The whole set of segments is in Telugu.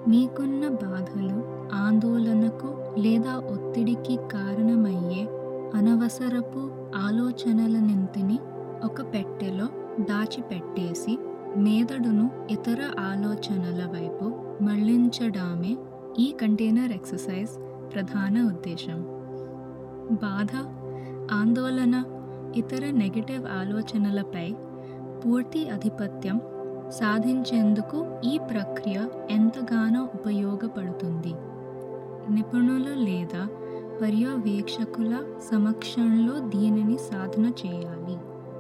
మీకున్న బాధలు ఆందోళనకు లేదా ఒత్తిడికి కారణమయ్యే అనవసరపు ఆలోచనలన్నింటినీ ఒక పెట్టెలో దాచిపెట్టేసి మెదడును ఇతర ఆలోచనల వైపు మళ్లించడమే ఈ కంటైనర్ ఎక్సర్సైజ్ ప్రధాన ఉద్దేశం బాధ ఆందోళన ఇతర నెగటివ్ ఆలోచనలపై పూర్తి ఆధిపత్యం సాధించేందుకు ఈ ప్రక్రియ ఎంతగానో ఉపయోగపడుతుంది నిపుణులు లేదా పర్యవేక్షకుల సమక్షంలో దీనిని సాధన చేయాలి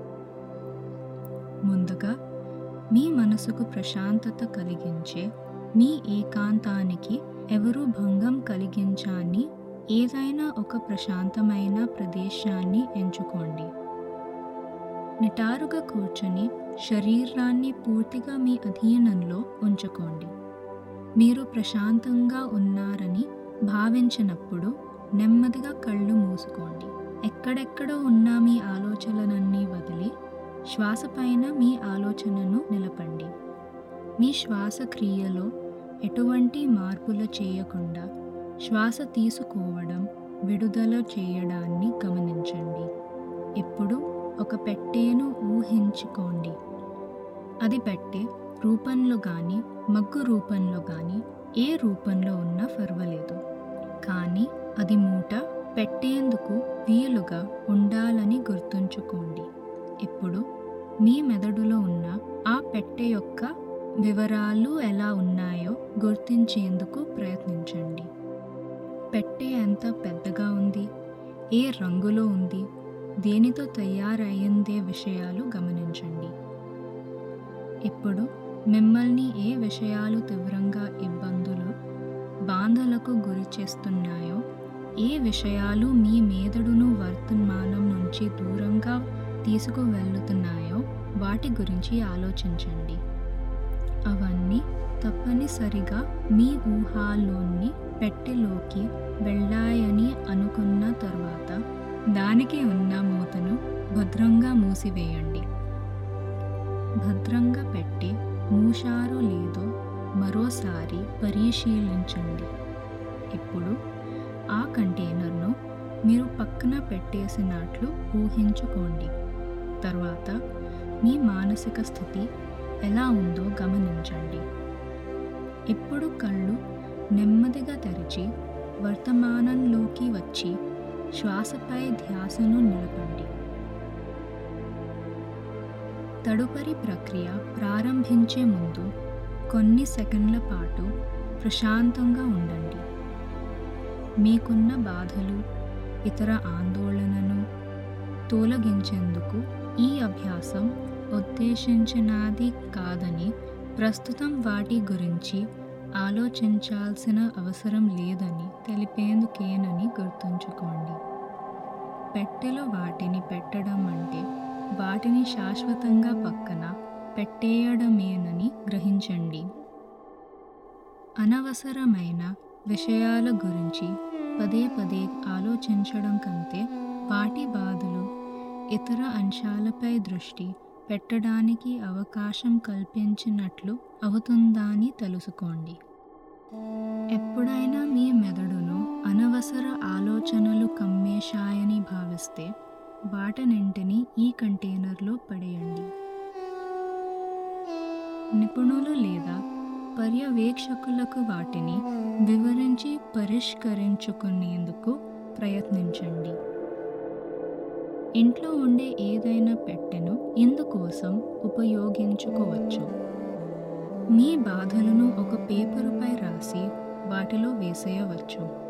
ముందుగా మీ మనసుకు ప్రశాంతత కలిగించే మీ ఏకాంతానికి ఎవరు భంగం కలిగించాని ఏదైనా ఒక ప్రశాంతమైన ప్రదేశాన్ని ఎంచుకోండి నిటారుగా కూర్చొని శరీరాన్ని పూర్తిగా మీ అధీనంలో ఉంచుకోండి మీరు ప్రశాంతంగా ఉన్నారని భావించినప్పుడు నెమ్మదిగా కళ్ళు మూసుకోండి ఎక్కడెక్కడో ఉన్న మీ ఆలోచనలన్నీ వదిలి శ్వాసపైన మీ ఆలోచనను నిలపండి మీ శ్వాసక్రియలో ఎటువంటి మార్పులు చేయకుండా శ్వాస తీసుకోవడం విడుదల చేయడాన్ని గమనించండి ఇప్పుడు ఒక పెట్టెను ఊహించుకోండి అది పెట్టె రూపంలో కానీ మగ్గు రూపంలో కానీ ఏ రూపంలో ఉన్నా పర్వాలేదు కానీ అది మూట పెట్టేందుకు వీలుగా ఉండాలని గుర్తుంచుకోండి ఇప్పుడు మీ మెదడులో ఉన్న ఆ పెట్టె యొక్క వివరాలు ఎలా ఉన్నాయో గుర్తించేందుకు ప్రయత్నించండి పెట్టె ఎంత పెద్దగా ఉంది ఏ రంగులో ఉంది దేనితో తయారయ్యిందే విషయాలు గమనించండి ఇప్పుడు మిమ్మల్ని ఏ విషయాలు తీవ్రంగా ఇబ్బందులు బాధలకు గురి చేస్తున్నాయో ఏ విషయాలు మీ మెదడును వర్తమానం నుంచి దూరంగా తీసుకువెళ్తున్నాయో వాటి గురించి ఆలోచించండి అవన్నీ తప్పనిసరిగా మీ ఊహాలోని పెట్టెలోకి వెళ్ళాయని అనుకున్న తర్వాత దానికి ఉన్న మూతను భద్రంగా మూసివేయండి భద్రంగా పెట్టి మూశారో లేదో మరోసారి పరిశీలించండి ఇప్పుడు ఆ కంటైనర్ను మీరు పక్కన పెట్టేసినట్లు ఊహించుకోండి తర్వాత మీ మానసిక స్థితి ఎలా ఉందో గమనించండి ఇప్పుడు కళ్ళు నెమ్మదిగా తెరిచి వర్తమానంలోకి వచ్చి శ్వాసపై ధ్యాసను నిలపండి తదుపరి ప్రక్రియ ప్రారంభించే ముందు కొన్ని సెకండ్ల పాటు ప్రశాంతంగా ఉండండి మీకున్న బాధలు ఇతర ఆందోళనను తొలగించేందుకు ఈ అభ్యాసం ఉద్దేశించినది కాదని ప్రస్తుతం వాటి గురించి ఆలోచించాల్సిన అవసరం లేదని తెలిపేందుకేనని గుర్తుంచుకోండి పెట్టెలో వాటిని పెట్టడం అంటే వాటిని శాశ్వతంగా పక్కన పెట్టేయడమేనని గ్రహించండి అనవసరమైన విషయాల గురించి పదే పదే ఆలోచించడం కంటే వాటి బాధలు ఇతర అంశాలపై దృష్టి పెట్టడానికి అవకాశం కల్పించినట్లు అవుతుందని తెలుసుకోండి ఎప్పుడైనా మీ మెదడును అనవసర ఆలోచనలు కమ్మేశాయని భావిస్తే వాటన్నింటినీ ఈ కంటైనర్లో పడేయండి నిపుణులు లేదా పర్యవేక్షకులకు వాటిని వివరించి పరిష్కరించుకునేందుకు ప్రయత్నించండి ఇంట్లో ఉండే ఏదైనా పెట్టెను ఇందుకోసం ఉపయోగించుకోవచ్చు మీ బాధలను ఒక పేపరుపై రాసి వాటిలో వేసేయవచ్చు